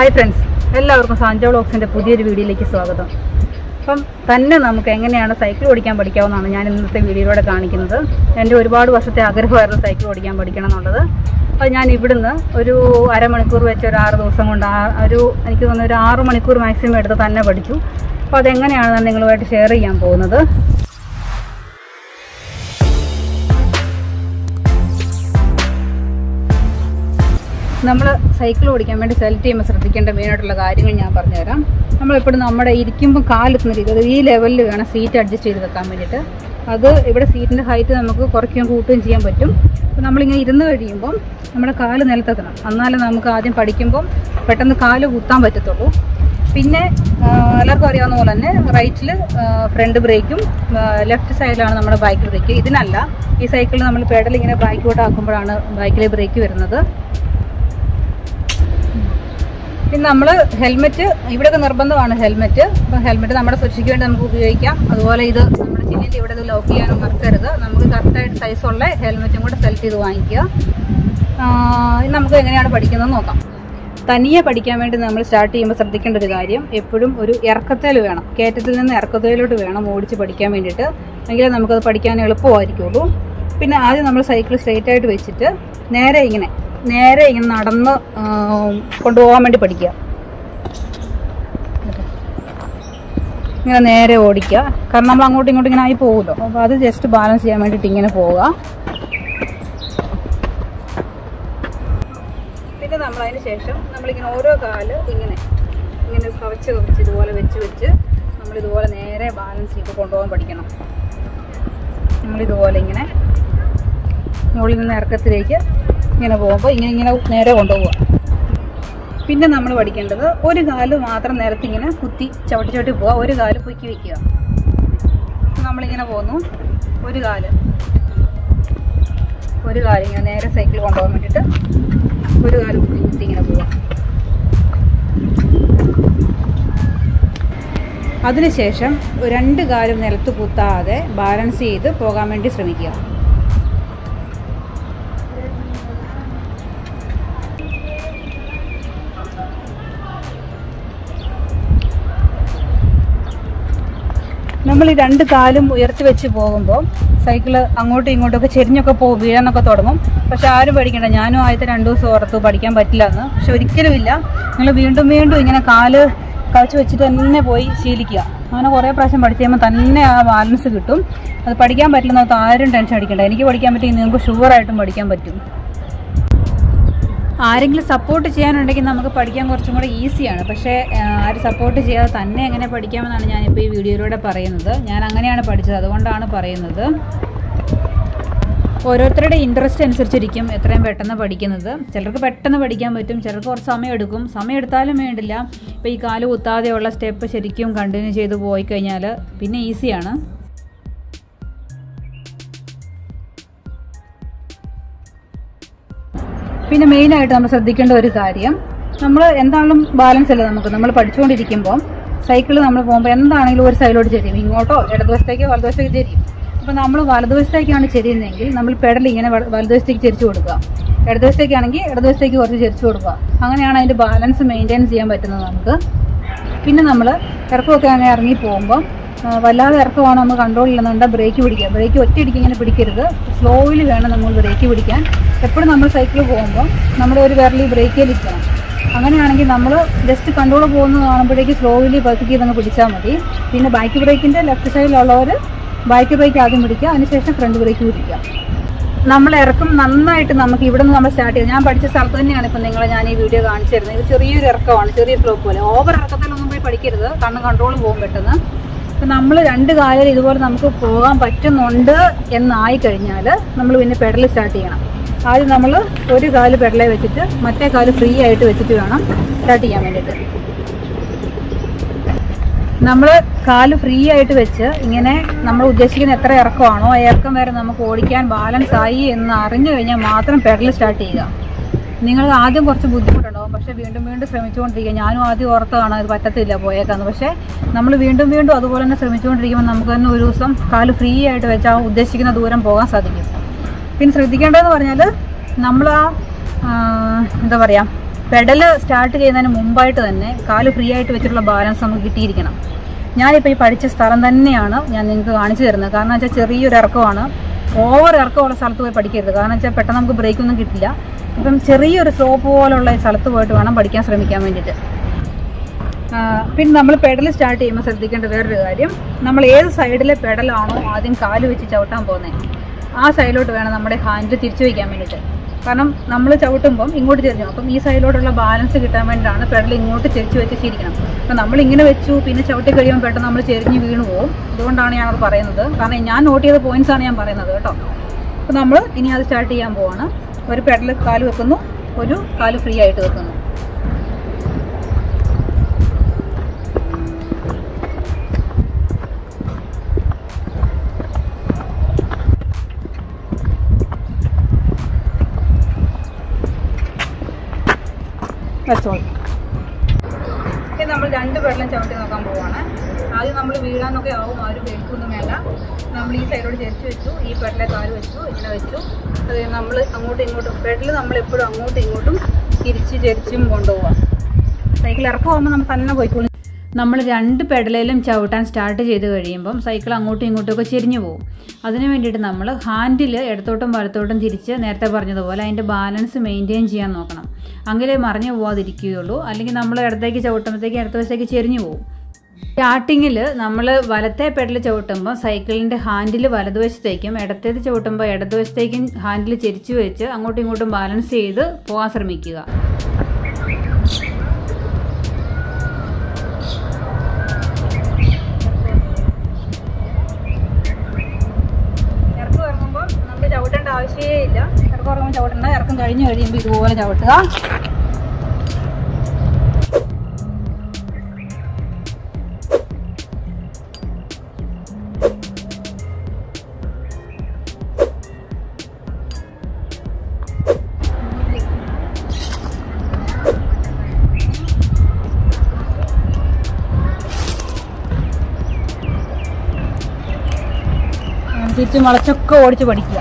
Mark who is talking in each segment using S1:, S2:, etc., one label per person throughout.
S1: hi friends എല്ലാവർക്കും Sancho ബ്ലോഗ്സിൻ്റെ പുതിയൊരു വീഡിയോയിലേക്ക് സ്വാഗതം അപ്പം തന്നെ നമുക്ക് എങ്ങനെയാണ് സൈക്കിൾ ഓടിക്കാൻ പഠിക്കാവുന്നതാണ് ഞാൻ ഇന്നത്തെ വീഡിയോയിലൂടെ കാണിക്കുന്നത് എൻ്റെ ഒരുപാട് വർഷത്തെ ആഗ്രഹമായിരുന്നു സൈക്കിൾ ഓടിക്കാൻ പഠിക്കണം എന്നുള്ളത് അപ്പോൾ ഞാൻ ഇവിടുന്ന് ഒരു അരമണിക്കൂർ വെച്ച് ഒരു ആറ് ദിവസം കൊണ്ട് ആ- ഒരു എനിക്ക് തോന്നുന്നു ഒരു ആറ് മണിക്കൂർ മാക്സിമം എടുത്ത് തന്നെ പഠിച്ചു അപ്പോൾ അതെങ്ങനെയാണ് ഞാൻ നിങ്ങളുമായിട്ട് ഷെയർ ചെയ്യാൻ പോകുന്നത് നമ്മൾ സൈക്കിൾ ഓടിക്കാൻ വേണ്ടി സെലക്ട് ചെയ്യുമ്പോൾ ശ്രദ്ധിക്കേണ്ട മെയിനായിട്ടുള്ള കാര്യങ്ങൾ ഞാൻ പറഞ്ഞുതരാം നമ്മളെപ്പോഴും നമ്മുടെ ഇരിക്കുമ്പോൾ കാലെത്തുന്ന രീതി അത് ഈ ലെവലിൽ വേണം സീറ്റ് അഡ്ജസ്റ്റ് ചെയ്ത് വെക്കാൻ വേണ്ടിയിട്ട് അത് ഇവിടെ സീറ്റിൻ്റെ ഹൈറ്റ് നമുക്ക് കുറയ്ക്കുകയും കൂട്ടുകയും ചെയ്യാൻ പറ്റും അപ്പോൾ നമ്മളിങ്ങനെ ഇരുന്ന് കഴിയുമ്പം നമ്മുടെ കാല് നിലത്തെത്തണം എന്നാലേ നമുക്ക് ആദ്യം പഠിക്കുമ്പം പെട്ടെന്ന് കാല് കുത്താൻ പറ്റത്തുള്ളൂ പിന്നെ ആ, എല്ലാവർക്കും അറിയാവുന്ന പോലെ തന്നെ റൈറ്റിൽ ഫ്രണ്ട് ബ്രേക്കും ലെഫ്റ്റ് സൈഡിലാണ് നമ്മുടെ ബൈക്ക് ബ്രേക്ക് ഇതിനല്ല ഈ സൈക്കിളിൽ നമ്മൾ പെഡൽ ഇങ്ങനെ ബാക്കിലോട്ട് ആക്കുമ്പോഴാണ് ബൈക്കിലെ ബ്രേക്ക് വരുന്നത് പിന്നെ നമ്മൾ ഹെൽമെറ്റ് ഇവിടെയൊക്കെ നിർബന്ധമാണ് ഹെൽമെറ്റ് അപ്പം ഹെൽമെറ്റ് നമ്മുടെ സുരക്ഷയ്ക്ക് വേണ്ടി നമുക്ക് ഉപയോഗിക്കാം അതുപോലെ ഇത് നമ്മുടെ ചില്ലിൻ്റെ ഇവിടെ ഇത് ലോക്ക് ചെയ്യാനും മറക്കരുത് നമുക്ക് കറക്റ്റായിട്ട് സൈസുള്ള ഹെൽമെറ്റും കൂടെ സെലക്ട് ചെയ്ത് വാങ്ങിക്കുക ആ, ഇനി നമുക്ക് എങ്ങനെയാണ് പഠിക്കുന്നത് നോക്കാം തനിയെ പഠിക്കാൻ വേണ്ടി നമ്മൾ സ്റ്റാർട്ട് ചെയ്യുമ്പോൾ ശ്രദ്ധിക്കേണ്ട ഒരു കാര്യം എപ്പോഴും ഒരു ഇറക്കത്തേൽ വേണം കയറ്റത്തിൽ നിന്ന് ഇറക്കത്തേലോട്ട് വേണം ഓടിച്ച് പഠിക്കാൻ വേണ്ടിയിട്ട് എങ്കിലേ നമുക്കത് പഠിക്കാൻ എളുപ്പമായിരിക്കുള്ളൂ പിന്നെ ആദ്യം നമ്മൾ സൈക്കിൾ സ്ട്രെയിറ്റ് ആയിട്ട് വെച്ചിട്ട് നേരെ ഇങ്ങനെ നേരെ ഇങ്ങനെ നടന്ന് ആ, കൊണ്ടുപോകാൻ വേണ്ടി പഠിക്കുക ഇങ്ങനെ നേരെ ഓടിക്കുക കാരണം നമ്മൾ അങ്ങോട്ടും ഇങ്ങോട്ടും ഇങ്ങനെ ആയി പോകുമല്ലോ അപ്പോൾ അത് ജസ്റ്റ് ബാലൻസ് ചെയ്യാൻ വേണ്ടിയിട്ട് ഇങ്ങനെ പോവുക പിന്നെ നമ്മൾ അതിന് ശേഷം നമ്മളിങ്ങനെ ഓരോ കാല് ഇങ്ങനെ ഇങ്ങനെ കവച്ച് കവച്ച് ഇതുപോലെ വെച്ച് വെച്ച് നമ്മളിതുപോലെ നേരെ ബാലൻസ് ചെയ്ത് കൊണ്ടുപോകാൻ പഠിക്കണം നമ്മളിതുപോലെ ഇങ്ങനെ മുകളിൽ നിന്ന് ഇറക്കത്തിലേക്ക് ഇങ്ങനെ പോകുമ്പോൾ ഇങ്ങനെ ഇങ്ങനെ നേരെ കൊണ്ടുപോവുക പിന്നെ നമ്മൾ പഠിക്കേണ്ടത് ഒരു കാല് മാത്രം നിലത്ത് ഇങ്ങനെ കുത്തി ചവിട്ടി ചവിട്ടി പോവുക ഒരു കാല് പൊക്കി വെക്കുക നമ്മളിങ്ങനെ പോകുന്നു ഒരു കാല് ഒരു കാല് ഇങ്ങനെ നേരെ സൈക്കിൾ കൊണ്ടുപോകാൻ വേണ്ടിയിട്ട് ഒരു കാല് കുത്തി കുത്തി ഇങ്ങനെ പോവുക അതിനുശേഷം രണ്ട് കാലും നിലത്ത് കുത്താതെ ബാലൻസ് ചെയ്ത് പോകാൻ വേണ്ടി ശ്രമിക്കുക നമ്മൾ ഈ രണ്ട് കാലും ഉയർത്തി വെച്ച് പോകുമ്പോൾ സൈക്കിള് അങ്ങോട്ടും ഇങ്ങോട്ടൊക്കെ ചെരിഞ്ഞൊക്കെ പോകും വീഴാനൊക്കെ തുടങ്ങും പക്ഷെ ആരും പഠിക്കണ്ട ഞാനും ആദ്യത്തെ രണ്ട് ദിവസം ഓർത്തു പഠിക്കാൻ പറ്റില്ല എന്ന് പക്ഷെ ഒരിക്കലും ഇല്ല നിങ്ങൾ വീണ്ടും വീണ്ടും ഇങ്ങനെ കാല് കളിച്ച് വെച്ചിട്ട് തന്നെ പോയി ശീലിക്കുക അങ്ങനെ കുറേ പ്രാവശ്യം പഠിച്ച് കഴിയുമ്പോൾ തന്നെ ആ ബാലൻസ് കിട്ടും അത് പഠിക്കാൻ പറ്റില്ലെന്നോർത്ത് ആരും ടെൻഷൻ അടിക്കണ്ട എനിക്ക് പഠിക്കാൻ പറ്റി നിങ്ങൾക്ക് ഷുവറായിട്ടും പഠിക്കാൻ പറ്റും ആരെങ്കിലും സപ്പോർട്ട് ചെയ്യാനുണ്ടെങ്കിൽ നമുക്ക് പഠിക്കാൻ കുറച്ചും കൂടെ ഈസിയാണ് പക്ഷേ ആ, ആരും സപ്പോർട്ട് ചെയ്യാതെ തന്നെ എങ്ങനെ പഠിക്കാമെന്നാണ് ഞാനിപ്പോൾ ഈ വീഡിയോയിലൂടെ പറയുന്നത് ഞാൻ അങ്ങനെയാണ് പഠിച്ചത് അതുകൊണ്ടാണ് പറയുന്നത് ഓരോരുത്തരുടെ ഇൻട്രസ്റ്റ് അനുസരിച്ചിരിക്കും എത്രയും പെട്ടെന്ന് പഠിക്കുന്നത് ചിലർക്ക് പെട്ടെന്ന് പഠിക്കാൻ പറ്റും ചിലർക്ക് കുറച്ച് സമയം എടുക്കും സമയം എടുത്താലും വേണ്ടില്ല ഇപ്പോൾ ഈ കാല് കുത്താതെയുള്ള സ്റ്റെപ്പ് ശരിക്കും കണ്ടിന്യൂ ചെയ്ത് പോയി കഴിഞ്ഞാൽ പിന്നെ ഈസിയാണ് പിന്നെ മെയിനായിട്ട് നമ്മൾ ശ്രദ്ധിക്കേണ്ട ഒരു കാര്യം നമ്മൾ എന്താണെങ്കിലും ബാലൻസ് അല്ലേ നമുക്ക് നമ്മൾ പഠിച്ചുകൊണ്ടിരിക്കുമ്പോൾ സൈക്കിൾ നമ്മൾ പോകുമ്പോൾ എന്താണെങ്കിലും ഒരു സൈഡിലോട്ട് ചെരിയും ഇങ്ങോട്ടോ ഇടതുവശത്തേക്കോ വലതുവശത്തേക്ക് ചെരിയും അപ്പോൾ നമ്മൾ വലതുവശത്തേക്കാണ് ചെരിയുന്നതെങ്കിൽ നമ്മൾ പെഡൽ ഇങ്ങനെ വല- വലതുവശത്തേക്ക് ചെരിച്ചു കൊടുക്കുക ഇടതുവശത്തേക്കാണെങ്കിൽ ഇടതുവശത്തേക്ക് കുറച്ച് ചെരിച്ചു കൊടുക്കുക അങ്ങനെയാണ് അതിൻ്റെ ബാലൻസ് മെയിൻറ്റെയിൻ ചെയ്യാൻ പറ്റുന്നത് നമുക്ക് പിന്നെ നമ്മൾ ഇറക്കമൊക്കെ അങ്ങനെ ഇറങ്ങി പോകുമ്പോൾ ആ, വല്ലാതെ ഇറക്കമാണ് നമ്മൾ കൺട്രോൾ ഇല്ലെന്നുണ്ടെങ്കിൽ ബ്രേക്ക് പിടിക്കുക ബ്രേക്ക് ഒറ്റയടിക്ക് ഇങ്ങനെ പിടിക്കരുത് സ്ലോയിൽ വേണം നമ്മൾ ബ്രേക്ക് പിടിക്കാൻ എപ്പോഴും നമ്മൾ സൈക്കിൾ പോകുമ്പോൾ നമ്മുടെ ഒരു വിരലിൽ ബ്രേക്കിൽ ഇരിക്കണം അങ്ങനെയാണെങ്കിൽ നമ്മൾ ജസ്റ്റ് കൺട്രോൾ പോകുന്നത് കാണുമ്പോഴേക്ക് സ്ലോയിലി പതുക്കി ഇതങ്ങ് പിടിച്ചാൽ മതി പിന്നെ ബാക്ക് ബ്രേക്കിൻ്റെ ലെഫ്റ്റ് സൈഡിലുള്ളവർ ബാക്ക് ബ്രേക്ക് ആദ്യം പിടിക്കുക അതിനുശേഷം ഫ്രണ്ട് ബ്രേക്ക് പിടിക്കുക നമ്മൾ ഇറക്കം നന്നായിട്ട് നമുക്ക് ഇവിടെ നിന്ന് നമ്മൾ സ്റ്റാർട്ട് ചെയ്ത് ഞാൻ പഠിച്ച സ്ഥലത്ത് തന്നെയാണ് ഇപ്പം നിങ്ങളെ ഞാൻ ഈ വീഡിയോ കാണിച്ചു തരുന്നത് ഇത് ചെറിയൊരു ഇറക്കമാണ് ചെറിയ സ്ലോപ്പ് പോലെ ഓവർ ഇറക്കത്തിലൊന്നും പോയി പഠിക്കരുത് കണ്ണ് കൺട്രോൾ പോകും പെട്ടെന്ന് അപ്പം നമ്മൾ രണ്ട് കാലിൽ ഇതുപോലെ നമുക്ക് പോകാൻ പറ്റുന്നുണ്ട് എന്നായി കഴിഞ്ഞാൽ നമ്മൾ പിന്നെ പെഡൽ സ്റ്റാർട്ട് ചെയ്യണം ആദ്യം നമ്മൾ ഒരു കാല് പെഡലെ വെച്ചിട്ട് മറ്റേ കാല് ഫ്രീ ആയിട്ട് വെച്ചിട്ട് വേണം സ്റ്റാർട്ട് ചെയ്യാൻ വേണ്ടിയിട്ട് നമ്മൾ കാല് ഫ്രീ ആയിട്ട് വെച്ച് ഇങ്ങനെ നമ്മൾ ഉദ്ദേശിക്കുന്ന എത്ര ഇറക്കമാണോ ആ ഇറക്കം വരെ നമുക്ക് ഓടിക്കാൻ ബാലൻസ് ആയി എന്ന് അറിഞ്ഞു കഴിഞ്ഞാൽ മാത്രം പെഡൽ സ്റ്റാർട്ട് ചെയ്യുക നിങ്ങൾ ആദ്യം കുറച്ച് ബുദ്ധിമുട്ടുണ്ടാവും പക്ഷേ വീണ്ടും വീണ്ടും ശ്രമിച്ചുകൊണ്ടിരിക്കുക ഞാനും ആദ്യം ഓർത്താണ് ഇത് പറ്റത്തില്ല പോയേക്കാന്ന് പക്ഷേ നമ്മൾ വീണ്ടും വീണ്ടും അതുപോലെ തന്നെ ശ്രമിച്ചുകൊണ്ടിരിക്കുമ്പോൾ നമുക്ക് തന്നെ ഒരു ദിവസം കാല് ഫ്രീ ആയിട്ട് വെച്ചാൽ ഉദ്ദേശിക്കുന്ന ദൂരം പോകാൻ സാധിക്കും പിന്നെ ശ്രദ്ധിക്കേണ്ടതെന്ന് പറഞ്ഞാൽ നമ്മൾ ആ ആ, എന്താ പറയുക പെഡൽ സ്റ്റാർട്ട് ചെയ്യുന്നതിന് മുമ്പായിട്ട് തന്നെ കാല് ഫ്രീ ആയിട്ട് വെച്ചിട്ടുള്ള ബാലൻസ് നമുക്ക് കിട്ടിയിരിക്കണം ഞാനിപ്പോൾ ഈ പഠിച്ച സ്ഥലം തന്നെയാണ് ഞാൻ നിങ്ങൾക്ക് കാണിച്ചു തരുന്നത് കാരണം വെച്ചാൽ ചെറിയൊരു ഇറക്കമാണ് ഓവർ ഇറക്കമുള്ള സ്ഥലത്ത് പോയി പഠിക്കരുത് കാരണം വെച്ചാൽ പെട്ടെന്ന് നമുക്ക് ബ്രേക്ക് ഒന്നും കിട്ടില്ല അപ്പം ചെറിയൊരു സ്ലോപ്പ് പോലുള്ള ഈ സ്ഥലത്ത് പോയിട്ട് വേണം പഠിക്കാൻ ശ്രമിക്കാൻ വേണ്ടിയിട്ട് ആ, പിന്നെ നമ്മൾ പെഡൽ സ്റ്റാർട്ട് ചെയ്യുമ്പോൾ ശ്രദ്ധിക്കേണ്ട വേറൊരു കാര്യം നമ്മൾ ഏത് സൈഡിലെ പെഡലാണോ ആദ്യം കാല് വെച്ച് ചവിട്ടാൻ പോകുന്നത് ആ സൈഡിലോട്ട് വേണം നമ്മുടെ ഹാൻഡിൽ തിരിച്ചു വയ്ക്കാൻ വേണ്ടിയിട്ട് കാരണം നമ്മൾ ചവിട്ടുമ്പം ഇങ്ങോട്ട് ചെരിഞ്ഞു അപ്പം ഈ സൈഡിലോട്ടുള്ള ബാലൻസ് കിട്ടാൻ വേണ്ടിയിട്ടാണ് പെഡൽ ഇങ്ങോട്ട് ചെരിച്ച് വെച്ച് ശീലിക്കണം അപ്പം നമ്മൾ ഇങ്ങനെ വെച്ചു പിന്നെ ചവിട്ടി കഴിയുമ്പോൾ പെട്ടെന്ന് നമ്മൾ ചെരിഞ്ഞ് വീണു പോകും അതുകൊണ്ടാണ് ഞാനത് പറയുന്നത് കാരണം ഞാൻ നോട്ട് ചെയ്ത പോയിന്റ്സ് ആണ് ഞാൻ പറയുന്നത് കേട്ടോ അപ്പം നമ്മൾ ഇനി അത് സ്റ്റാർട്ട് ചെയ്യാൻ പോവാണ് ഒരു പെഡൽ കാല് വെക്കുന്നു ഒരു കാല് ഫ്രീ ആയിട്ട് വെക്കുന്നു വെച്ചോളൂ ഇനി നമ്മൾ രണ്ട് വെള്ളം ചവിട്ടി നോക്കാൻ പോവാണ് ആദ്യം നമ്മൾ വീഴാനൊക്കെ ആവും ആരും പേടിക്കൊന്നും വേണ്ട നമ്മൾ ഈ സൈഡോട് ചെരിച്ച് വെച്ചു ഈ പെടലെ കാല് വെച്ചു ഇങ്ങനെ വെച്ചു അത് നമ്മൾ അങ്ങോട്ടും ഇങ്ങോട്ടും പെടൽ നമ്മൾ എപ്പോഴും അങ്ങോട്ടും ഇങ്ങോട്ടും തിരിച്ച് ചെരിച്ചും കൊണ്ടുപോവാം സൈക്കിൾ ഇറക്കുമ്പോൾ നമ്മൾ തന്നെ പോയിക്കോളും നമ്മൾ രണ്ട് പെഡലിലും ചവിട്ടാൻ സ്റ്റാർട്ട് ചെയ്ത് കഴിയുമ്പം സൈക്കിൾ അങ്ങോട്ടും ഇങ്ങോട്ടും ഒക്കെ ചെരിഞ്ഞു പോകും അതിന് വേണ്ടിയിട്ട് നമ്മൾ ഹാൻഡിൽ ഇടത്തോട്ടും വലത്തോട്ടും തിരിച്ച് നേരത്തെ പറഞ്ഞതുപോലെ അതിൻ്റെ ബാലൻസ് മെയിൻറ്റെയിൻ ചെയ്യാൻ നോക്കണം അങ്കിലേ മറിഞ്ഞു പോവാതിരിക്കുകയുള്ളൂ അല്ലെങ്കിൽ നമ്മൾ ഇടത്തേക്ക് ചവിട്ടുമ്പോഴത്തേക്ക് ഇടത്ത വശത്തേക്ക് ചെരിഞ്ഞു പോകും സ്റ്റാർട്ടിങ്ങിൽ നമ്മൾ വലത്തെ പെഡൽ ചവിട്ടുമ്പോൾ സൈക്കിളിൻ്റെ ഹാൻഡിൽ വലതുവശത്തേക്കും ഇടത്തേത് ചവിട്ടുമ്പോൾ ഇടതുവശത്തേക്കും ഹാൻഡിൽ ചെരിച്ചു വെച്ച് അങ്ങോട്ടും ഇങ്ങോട്ടും ബാലൻസ് ചെയ്ത് പോകാൻ ശ്രമിക്കുക ഇറക്കം ഇറങ്ങുമ്പോൾ നമ്മൾ ചവിട്ടേണ്ട ആവശ്യമേ ഇല്ല ഇറക്കം ഇറങ്ങുമ്പോൾ ചവിട്ടണ്ട ഇറക്കം കഴിഞ്ഞ് കഴിയുമ്പോൾ ഇതുപോലെ ചവിട്ടുക തിരിച്ച് വളച്ചൊക്കെ ഓടിച്ച് പഠിക്കുക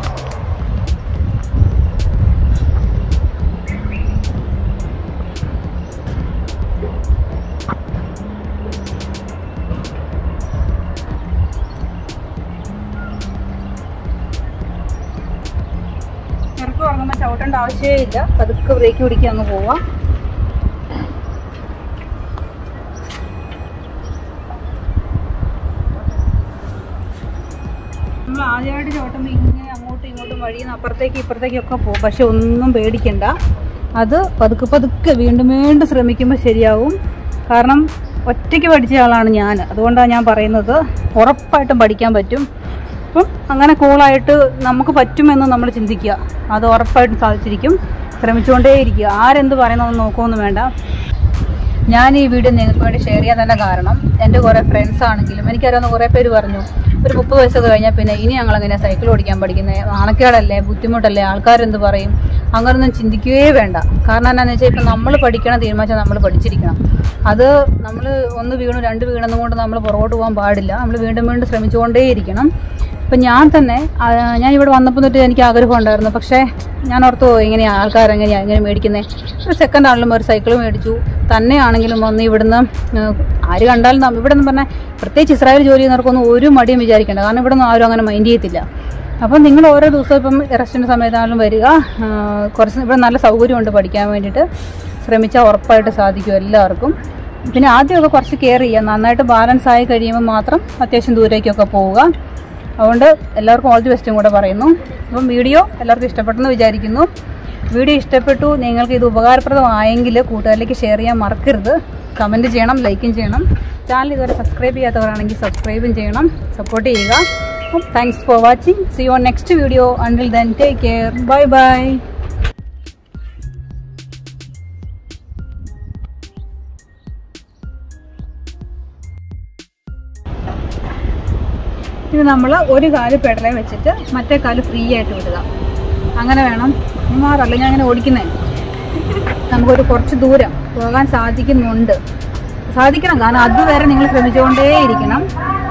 S1: ഇറക്കം ഇറങ്ങുമ്പോൾ ചവിട്ടേണ്ട ആവശ്യമേ ഇല്ല പതുക്കെ ബ്രേക്ക് പിടിക്കുക അങ്ങ് പോവാം നമ്മൾ ആദ്യമായിട്ട് ചവിട്ടുമ്പോൾ ഇങ്ങനെ അങ്ങോട്ടും ഇങ്ങോട്ടും വഴിയിൽ നിന്ന് അപ്പുറത്തേക്ക് ഇപ്പുറത്തേക്കൊക്കെ പോകും പക്ഷെ ഒന്നും പേടിക്കണ്ട അത് പതുക്കെ പതുക്കെ വീണ്ടും വീണ്ടും ശ്രമിക്കുമ്പോൾ ശരിയാവും കാരണം ഒറ്റയ്ക്ക് പഠിച്ച ആളാണ് ഞാൻ അതുകൊണ്ടാണ് ഞാൻ പറയുന്നത് ഉറപ്പായിട്ടും പഠിക്കാൻ പറ്റും അപ്പം അങ്ങനെ കൂളായിട്ട് നമുക്ക് പറ്റുമെന്ന് നമ്മൾ ചിന്തിക്കുക അത് ഉറപ്പായിട്ടും സാധിച്ചിരിക്കും ശ്രമിച്ചുകൊണ്ടേയിരിക്കുക ആരെന്ത് പറയുന്നതെന്ന് നോക്കുമൊന്നും വേണ്ട ഞാൻ ഈ വീഡിയോ നിങ്ങൾക്ക് വേണ്ടി ഷെയർ ചെയ്യാൻ തന്നെ കാരണം എൻ്റെ കുറേ ഫ്രണ്ട്സ് ആണെങ്കിലും എനിക്കറിയാവുന്ന കുറേ പേര് പറഞ്ഞു ഒരു മുപ്പത് വയസ്സൊക്കെ കഴിഞ്ഞാൽ പിന്നെ ഇനി ഞങ്ങൾ എങ്ങനെ സൈക്കിൾ ഓടിക്കാൻ പഠിക്കുന്നത് നാണക്കേടല്ലേ ബുദ്ധിമുട്ടല്ലേ ആൾക്കാരെന്ത് പറയും അങ്ങനൊന്നും ചിന്തിക്കുകയേ വേണ്ട കാരണം എന്താണെന്ന് വെച്ചാൽ ഇപ്പം നമ്മൾ പഠിക്കണം തീരുമാനിച്ചാൽ നമ്മൾ പഠിച്ചിരിക്കണം അത് നമ്മൾ ഒന്ന് വീണു രണ്ട് വീണെന്നും കൊണ്ട് നമ്മൾ പുറകോട്ട് പോകാൻ പാടില്ല നമ്മൾ വീണ്ടും വീണ്ടും ശ്രമിച്ചുകൊണ്ടേയിരിക്കണം ഇപ്പം ഞാൻ തന്നെ ആ, ഞാൻ ഇവിടെ വന്നപ്പോൾ തൊട്ട് എനിക്ക് ആഗ്രഹം ഉണ്ടായിരുന്നു പക്ഷേ ഞാൻ ഓർത്തു "ഓ, എങ്ങനെയാ ആൾക്കാർ എങ്ങനെയാ എങ്ങനെ മേടിക്കുന്നത് ഒരു സെക്കൻഡ് ആണെങ്കിലും ഒരു സൈക്കിൾ മേടിച്ചു തന്നെയാണെങ്കിലും വന്ന് ഇവിടുന്ന് ഏഹ്, ആര് കണ്ടാലും നമ്മ- ഇവിടെ നിന്ന് പറഞ്ഞാൽ പ്രത്യേകിച്ച് ഇസ്രായേൽ ജോലി ചെയ്യുന്നവർക്കൊന്നും ഒരു മടിയും വിചാരിക്കേണ്ട കാരണം ഇവിടെ നിന്ന് ആരും അങ്ങനെ മൈൻഡ് ചെയ്യത്തില്ല അപ്പം നിങ്ങൾ ഓരോ ദിവസവും ഇപ്പം റെസ്റ്റിൻ്റെ സമയത്താണെങ്കിലും വരിക ആ, കുറച്ച് ഇവിടെ നല്ല സൗകര്യമുണ്ട് പഠിക്കാൻ വേണ്ടിയിട്ട് ശ്രമിച്ചാൽ ഉറപ്പായിട്ട് സാധിക്കും എല്ലാവർക്കും പിന്നെ ആദ്യമൊക്കെ കുറച്ച് കെയർ ചെയ്യുക നന്നായിട്ട് ബാലൻസ് ആയി കഴിയുമ്പോൾ മാത്രം അത്യാവശ്യം ദൂരേക്കൊക്കെ പോവുക അതുകൊണ്ട് എല്ലാവർക്കും ഓൾ ദി ബെസ്റ്റും കൂടെ പറയുന്നു അപ്പം വീഡിയോ എല്ലാവർക്കും ഇഷ്ടപ്പെട്ടെന്ന് വിചാരിക്കുന്നു വീഡിയോ ഇഷ്ടപ്പെട്ടു നിങ്ങൾക്ക് ഇത് ഉപകാരപ്രദമായെങ്കിൽ കൂട്ടുകാരിലേക്ക് ഷെയർ ചെയ്യാൻ മറക്കരുത് കമൻറ്റ് ചെയ്യണം ലൈക്കും ചെയ്യണം ചാനൽ ഇതുവരെ സബ്സ്ക്രൈബ് ചെയ്യാത്തവരാണെങ്കിൽ സബ്സ്ക്രൈബും ചെയ്യണം സപ്പോർട്ട് ചെയ്യുക അപ്പം thanks for watching see your next video until then take care bye bye ഇത് നമ്മൾ ഒരു കാല് പെടലേ വെച്ചിട്ട് മറ്റേ കാല് ഫ്രീ ആയിട്ട് വിടുക അങ്ങനെ വേണം മാറല്ല ഞാൻ അങ്ങനെ ഓടിക്കുന്നേ നമുക്കൊരു കുറച്ച് ദൂരം പോകാൻ സാധിക്കുന്നുണ്ട് സാധിക്കണം കാരണം അതുവരെ നിങ്ങൾ ശ്രമിച്ചുകൊണ്ടേയിരിക്കണം